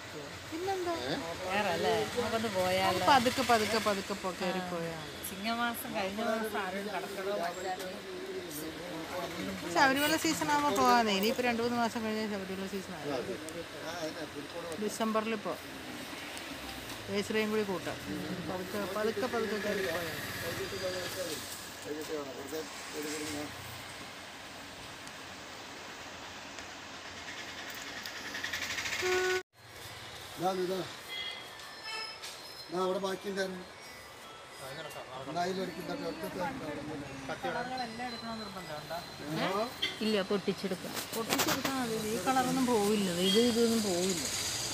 പിന്നെന്താ വേറല്ലേ നമുക്കൊന്ന് പോയാലോ പതുക്കെ പതുക്കെ പതുക്കെ പോ കയറിപ്പോയാ ചിങ്ങമാസം കഴിഞ്ഞ മാസം ആരും കടക്കടോ മാറ്റാനോ ശബരിമല സീസൺ ആകുമ്പോൾ പോകാതെ ഇനിയിപ്പോൾ രണ്ട് മൂന്ന് മാസം കഴിഞ്ഞാൽ ശബരിമല സീസൺ ആയി ഡിസംബറിൽ ഇപ്പോൾ ഏശ്രയും കൂടി കൂട്ടാം പതുക്കെ പതുക്കെ പതുക്കെ കയറിപ്പോയാൽ ഇതാ ഇതാ ഞാൻ അവിടെ ബാക്കി ഉണ്ടായിരുന്നു അതിലെടുക്കുന്ന ഇല്ല പൊട്ടിച്ചെടുക്കാം പൊട്ടിച്ചെടുത്താൽ മതി ഈ കളറൊന്നും പോവില്ല ഇത് ഇതൊന്നും പോവില്ല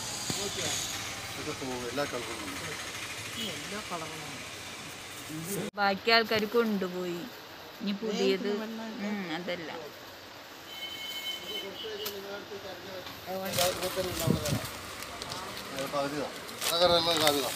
എല്ലാ കളറും എല്ലാ കളറും ബാക്കി ആൾക്കാർ കൊണ്ടുപോയി ഇനി പുതിയത് ഉം, അതല്ല പകുതി നഗരമെല്ലാം കാവിതാ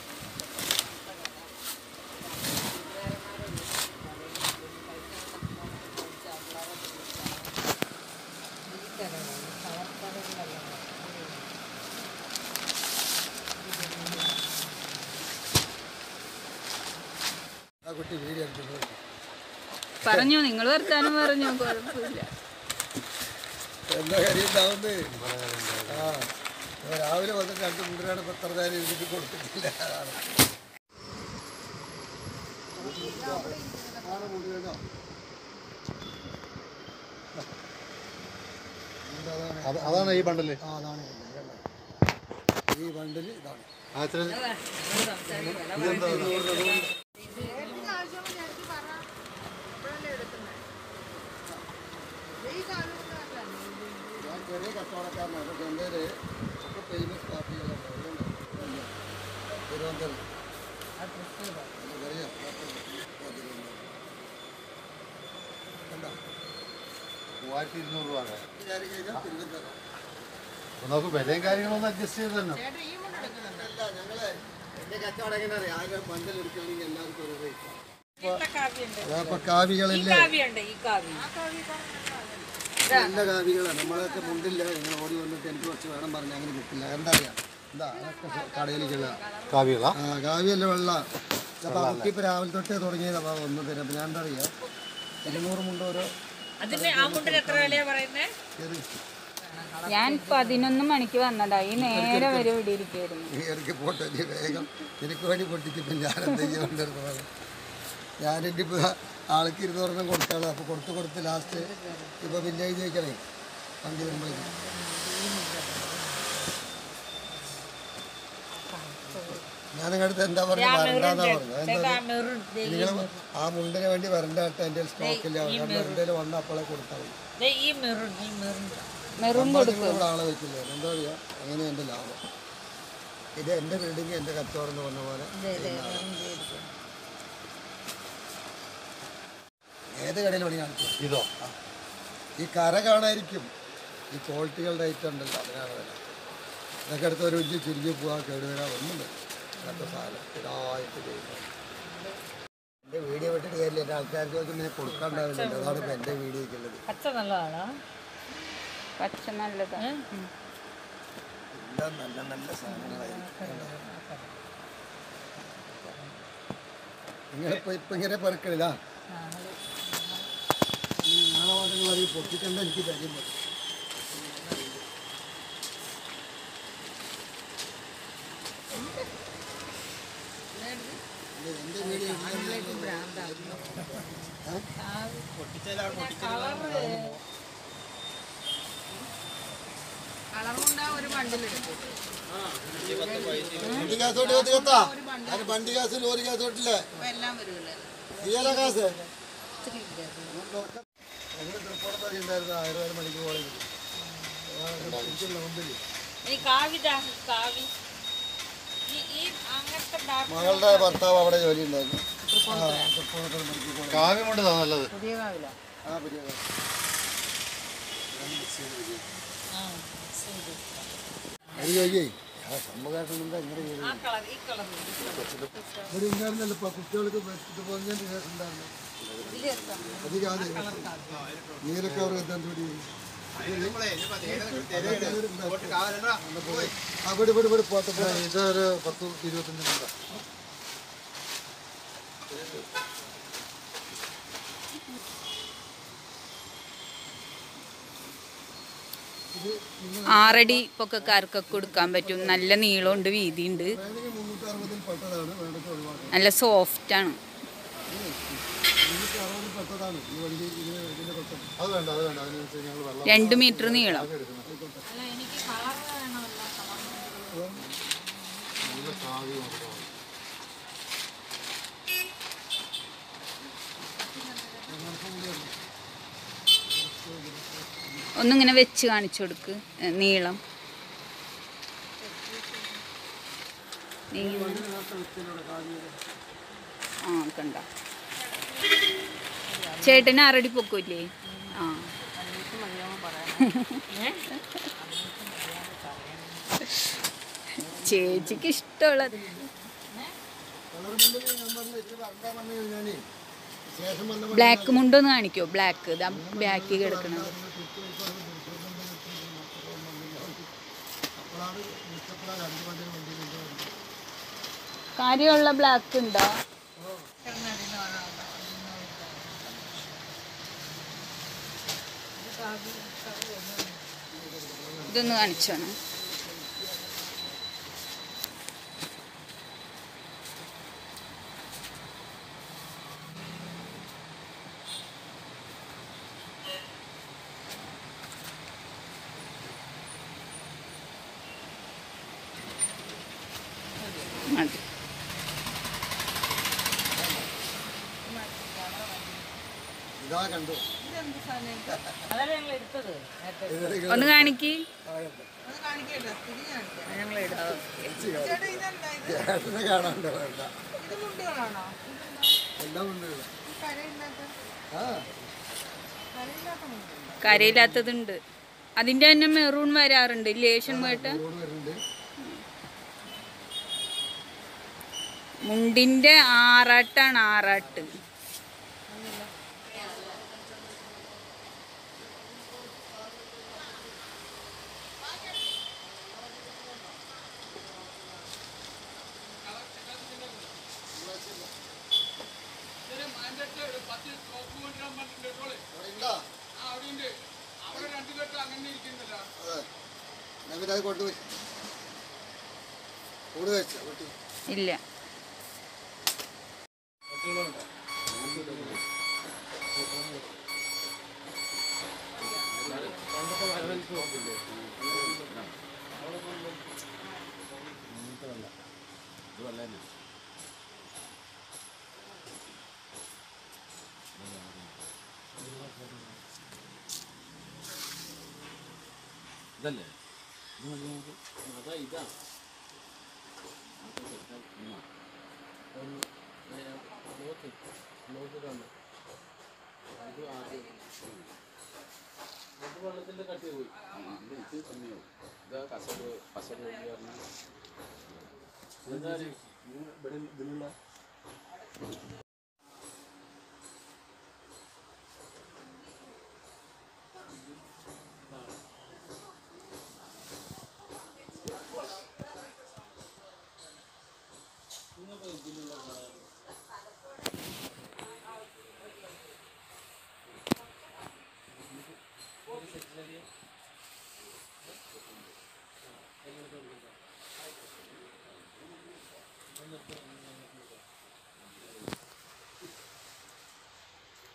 ആ കുട്ടി വീഡിയോ എടുക്കുന്നത് പറഞ്ഞു നിങ്ങൾ വർത്താനം പറഞ്ഞു കുഴപ്പമില്ല എന്താ കാര്യം ഉണ്ടാവുന്നത് ആ ഇപ്പൊ രാവിലെ വന്നിട്ട് രണ്ട് മുണ്ടനാണ് പത്രധാരം എഴുതിട്ട് കൊടുത്തിട്ടില്ല അതാണ് ആണ് മുഴുവനോ? എന്താ അതാണ്? അതാണ് ഈ ബണ്ടല് ആ അതാണ് ഈ ബണ്ടില്. ഈ ബണ്ടിൽ ഇതാണ് ഞാൻ ചെറിയ കച്ചവടക്കാരനാണ് പക്ഷെ എൻ്റെ ഒക്കെ ഫേമസ് പാർട്ടികളാണ് അതുകൊണ്ട് തിരുവനന്തപുരം അറിയാം കണ്ടോ മൂവായിരത്തി ഇരുന്നൂറ് രൂപ കയറി കഴിഞ്ഞാൽ തിരുവനന്തപുരം അപ്പൊ നമുക്ക് വിലയും കാര്യങ്ങളൊന്നും അഡ്ജസ്റ്റ് ചെയ്ത് തന്നെ അല്ല ഞങ്ങളെ എൻ്റെ കച്ചവടം എങ്ങനെ അറിയാം ആരും ബണ്ടിൽ എടുക്കുകയാണെങ്കിൽ എല്ലാവർക്കും ഒരു റേറ്റ് അതപ്പോൾ കാവികളില്ലേ നല്ല കാവികളാണ് നമ്മളൊക്കെ മുണ്ടില്ല നിങ്ങൾ ഓടി വന്നിട്ട് എനിക്ക് കുറച്ച് വേണം പറഞ്ഞ് അങ്ങനെ കിട്ടില്ല എന്താ അറിയാം എന്താ അതൊക്കെ കടയിലേക്കുള്ള കാവികളാ ആ കാവ്യല്ല വെള്ള അപ്പോൾ കുട്ടി ഇപ്പോൾ രാവിലെ തൊട്ടേ തുടങ്ങിയത് അപ്പോൾ ഒന്ന് തരാം അപ്പോൾ ഞാൻ എന്താ അറിയാം ഇരുന്നൂറ് മുണ്ട് ഓരോ ശരി ഞാൻ പതിനൊന്ന് മണിക്ക് വന്നതാ ഈ നേരെ വരെ ഇവിടെ ഇരിക്കുവായിരുന്നു ഇറക്കി പോട്ടെ നീ വേഗം നിനക്ക് വേണ്ടി പൊട്ടിച്ചിപ്പം ഞാൻ എന്താ ചെയ്യേണ്ടത് ഞാനെൻ്റെ ഇപ്പോൾ ആൾക്ക് ഇരുന്നൂറെണ്ണം കൊടുക്കാനുള്ളത് അപ്പോൾ കൊടുത്ത് കൊടുത്ത് ലാസ്റ്റ് ഇപ്പോൾ വില്ലേജ് ചോദിക്കണേ വണ്ടി വരുമ്പോഴേക്കും ഞാൻ നിങ്ങളുടെ എന്താ പറഞ്ഞത് വരണ്ടെന്നാ പറഞ്ഞത് എന്താ നിങ്ങൾ ആ മുണ്ടിന് വേണ്ടി വരണ്ട കേട്ടോ എൻ്റെ സ്റ്റോക്കില്ല കാരണം എൻ്റെ വന്ന അപ്പോളെ കൊടുത്താൽ മതി മെറും നമ്മൾ ഇവിടെ ആളെ വെക്കില്ല എന്താ പറയുക അങ്ങനെ എൻ്റെ ലാഭം ഇത് എൻ്റെ ബിൽഡിങ് എൻ്റെ കച്ചവടം എന്ന് പറഞ്ഞ പോലെ ഏത് കടയിൽ പണി കാണിക്കും ഇതോ ഈ കര കാണായിരിക്കും ഈ ക്വാളിറ്റികളുടെ ഐറ്റം ഉണ്ടല്ലോ അതിനാണ് വില ഇതൊക്കെ അടുത്ത് ഒരു ഇഞ്ച് ചുരുങ്ങി പോകാൻ കേടുവരാൻ ഒന്നും വരും അങ്ങനത്തെ സാധനം ഇതായിട്ട് ചെയ്യുന്നത് എൻ്റെ വീഡിയോ വിട്ടിട്ട് കാര്യമില്ല എൻ്റെ ആൾക്കാർക്ക് ഇങ്ങനെ കൊടുക്കാണ്ടാവില്ല അതാണ് ഇപ്പം എൻ്റെ വീഡിയോക്കുള്ളത് പച്ച നല്ലതാണോ പച്ച നല്ലതാണ് എല്ലാം നല്ല നല്ല സാധനങ്ങളായിരിക്കും നിങ്ങളിപ്പോൾ ഇപ്പം ഇങ്ങനെ പെറുക്കണില്ല നാളെ നിങ്ങൾ അറിയും പൊട്ടിക്കണ്ട എനിക്ക് തരും മതി. ഇത് എൻ്റെ വീഡിയോ വണ്ടി കാസ് തൊട്ട് കത്തി കത്താ ഞാൻ വണ്ടി കാസ് ലോറി കാസ് തൊട്ടില്ലേ തീയല കാസ് ഉണ്ടായിരുന്നു ആയിരം മണിക്ക് കോളേജ് മുമ്പിൽ മകളുടെ ഭർത്താവ് അവിടെ ജോലി ഉണ്ടായിരുന്നു ആ, തൃപ്പൂണിത്തുറ മെഡിക്കൽ കോളേജ്. കാവ്യം കൊണ്ട് നല്ലത് പുതിയ കാവില ആ പുതിയ കാസ്. അത് ചോദിക്കേ ആ സംഭവമായിട്ട് എന്താ ഇങ്ങനെ ചെയ്തത്? ഇവിടെ ഉണ്ടായിരുന്നല്ലോ ഇപ്പൊ കുട്ടികൾക്ക് ഇത് പോകുന്നതിന്റെ ശേഷം ഉണ്ടായിരുന്നു അധികം ആദ്യം നീലൊക്കെ അവർ എന്താ കൂടി ആ വിട് വിട് വിട് പോട്ടെ പോട്ടെ. ഇതൊരു പത്ത് ഇരുപത്തഞ്ച് മിനിറ്റ് ആറടി പൊക്കക്കാർക്കൊക്കെ കൊടുക്കാൻ പറ്റും നല്ല നീളമുണ്ട് വീതിയുണ്ട് വേണമെങ്കിൽ മുന്നൂറ്റി അറുപതിൽ പെട്ടതാണ് വേണ്ടത് ഒഴിവാക്കാം നല്ല സോഫ്റ്റാണ് മുന്നൂറ്റി അറുപതിൽ പെട്ടതാണ് ഈ വണ്ടി ഇതിന് ഇതിന്റെ തൊട്ട് അത് വേണ്ട അത് വേണ്ട അതിനനുസരിച്ച് ഞങ്ങൾ വെള്ളം രണ്ട് മീറ്റർ നീളം നല്ല സാധ്യത നോക്കണം ഒന്നിങ്ങനെ വെച്ച് കാണിച്ചു കൊടുക്ക് ഏ, നീളം നീളം ആ കണ്ട ചേട്ടന് ആറടി പൊക്കൂല്ലേ ആ ചേച്ചിക്ക് ഇഷ്ടമുള്ളത് കളർ മുണ്ടിൽ ഞാൻ പറഞ്ഞ ഇച്ചിരി വരണ്ടാൻ പറഞ്ഞു കഴിഞ്ഞാൽ ശേഷം വന്ന ബ്ലാക്ക് മുണ്ടൊന്ന് കാണിക്കോ ബ്ലാക്ക് ഇതാ ബാക്കി കിടക്കണത് അപ്പോഴാണ് മിക്കപ്പോഴാണ് രണ്ട് വണ്ടി വണ്ടി കൊണ്ടുവരുന്നത് കാര്യമുള്ള ബ്ലാക്ക് ഉണ്ടോ ഇതൊന്ന് കാണിച്ചോണം മതി ഇതാ കണ്ടു ഒന്ന് കാണിക്ക് ചേട്ടനെ കാണാണ്ട് വേണ്ട എല്ലാം ഉണ്ട് ഇവിടെ. ആ കരയില്ലാത്തതുണ്ട് അതിന്റെ തന്നെ മെറൂൺ വരാറുണ്ട് ലേഷൻ പോയിട്ട് റോഡ് വരുന്നുണ്ട് മുണ്ടിന്റെ ആറാട്ടാണ് ആറാട്ട് അവിടെ ഉണ്ടോ? അതെ. ഞാൻ പിന്നെ അത് കൊണ്ടുപോയി കൂട് വെച്ച വെട്ടി ഇല്ല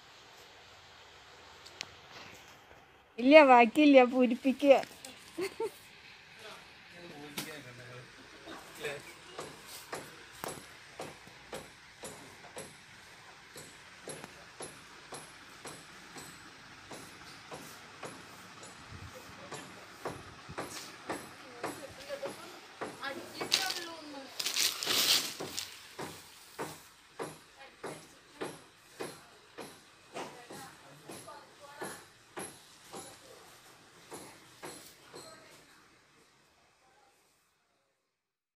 ഇല്ല ബാക്കിയില്ല പൂരിപ്പിക്കുക